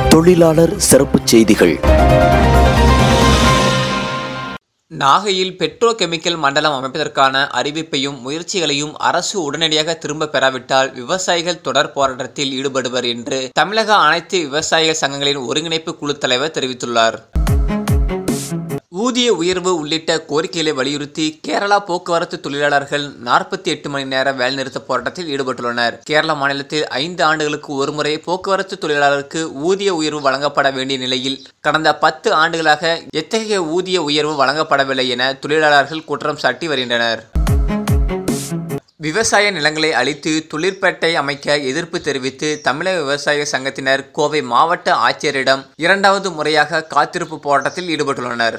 தொழிலாளர் சிறப்புச் செய்திகள் நாகையில் பெட்ரோ கெமிக்கல் மண்டலம் அமைப்பதற்கான அறிவிப்பையும் முயற்சிகளையும் அரசு உடனடியாக திரும்ப பெறாவிட்டால் விவசாயிகள் தொடர் போராட்டத்தில் ஈடுபடுவர் என்று தமிழக அனைத்து விவசாயிகள் சங்கங்களின் ஒருங்கிணைப்பு குழு தலைவர் தெரிவித்துள்ளார் ஊதிய உயர்வு உள்ளிட்ட கோரிக்கைகளை வலியுறுத்தி கேரளா போக்குவரத்து தொழிலாளர்கள் நாற்பத்தி எட்டு மணி நேர வேலைநிறுத்த போராட்டத்தில் ஈடுபட்டுள்ளனர் கேரள மாநிலத்தில் ஐந்து ஆண்டுகளுக்கு ஒருமுறை போக்குவரத்து தொழிலாளருக்கு ஊதிய உயர்வு வழங்கப்பட வேண்டிய நிலையில் கடந்த பத்து ஆண்டுகளாக எத்தகைய ஊதிய உயர்வு வழங்கப்படவில்லை என தொழிலாளர்கள் குற்றம் சாட்டி வருகின்றனர் விவசாய நிலங்களை அழித்து தொழிற்பேட்டை அமைக்க எதிர்ப்பு தெரிவித்து தமிழக விவசாய சங்கத்தினர் கோவை மாவட்ட ஆட்சியரிடம் இரண்டாவது முறையாக காத்திருப்பு போராட்டத்தில் ஈடுபட்டுள்ளனர்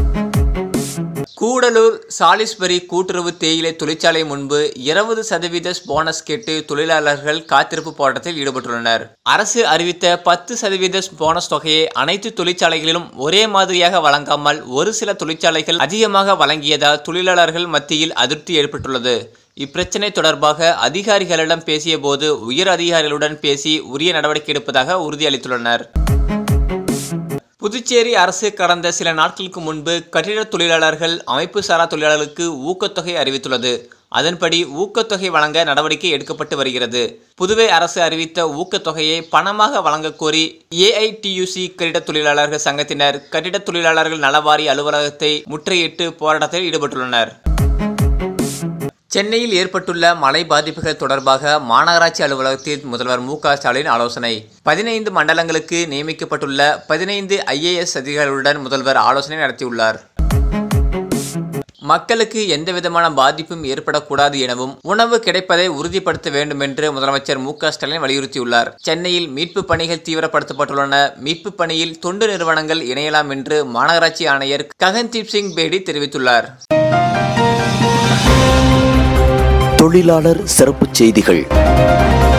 கூடலூர் சாலிஸ்பரி கூட்டுறவு தேயிலை தொழிற்சாலை முன்பு இருபது சதவீத போனஸ் கேட்டு தொழிலாளர்கள் காத்திருப்பு போராட்டத்தில் ஈடுபட்டுள்ளனர் அரசு அறிவித்த பத்து சதவீத போனஸ் தொகையை அனைத்து தொழிற்சாலைகளிலும் ஒரே மாதிரியாக வழங்காமல் ஒரு சில தொழிற்சாலைகள் அதிகமாக வழங்கியதால் தொழிலாளர்கள் மத்தியில் அதிருப்தி ஏற்பட்டுள்ளது இப்பிரச்சினை தொடர்பாக அதிகாரிகளிடம் பேசியபோது உயர் அதிகாரிகளுடன் பேசி உரிய நடவடிக்கை எடுப்பதாக உறுதியளித்துள்ளனர் புதுச்சேரி அரசு கடந்த சில நாட்களுக்கு முன்பு கட்டிட தொழிலாளர்கள் அமைப்பு சாரா தொழிலாளர்களுக்கு ஊக்கத்தொகை அறிவித்துள்ளது அதன்படி ஊக்கத்தொகை வழங்க நடவடிக்கை எடுக்கப்பட்டு வருகிறது புதுவை அரசு அறிவித்த ஊக்கத்தொகையை பணமாக வழங்கக் கோரி ஏஐடியூசி கட்டிட தொழிலாளர்கள் சங்கத்தினர் கட்டிட தொழிலாளர்கள் நலவாரி அலுவலகத்தை முற்றுகையிட்டு போராட்டத்தில் ஈடுபட்டுள்ளனர் சென்னையில் ஏற்பட்டுள்ள மழை பாதிப்புகள் தொடர்பாக மாநகராட்சி அலுவலகத்தில் முதல்வர் மு க ஸ்டாலின் ஆலோசனை பதினைந்து மண்டலங்களுக்கு நியமிக்கப்பட்டுள்ள பதினைந்து ஐஏஎஸ் அதிகாரிகளுடன் முதல்வர் ஆலோசனை நடத்தியுள்ளார் மக்களுக்கு எந்தவிதமான பாதிப்பும் ஏற்படக்கூடாது எனவும் உணவு கிடைப்பதை உறுதிப்படுத்த வேண்டும் என்று முதலமைச்சர் மு க ஸ்டாலின் வலியுறுத்தியுள்ளார் சென்னையில் மீட்பு பணிகள் தீவிரப்படுத்தப்பட்டுள்ளன மீட்பு பணியில் தொண்டு நிறுவனங்கள் இணையலாம் என்று மாநகராட்சி ஆணையர் ககன்தீப் சிங் பேடி தெரிவித்துள்ளார் தொழிலாளர் சிறப்புச் செய்திகள்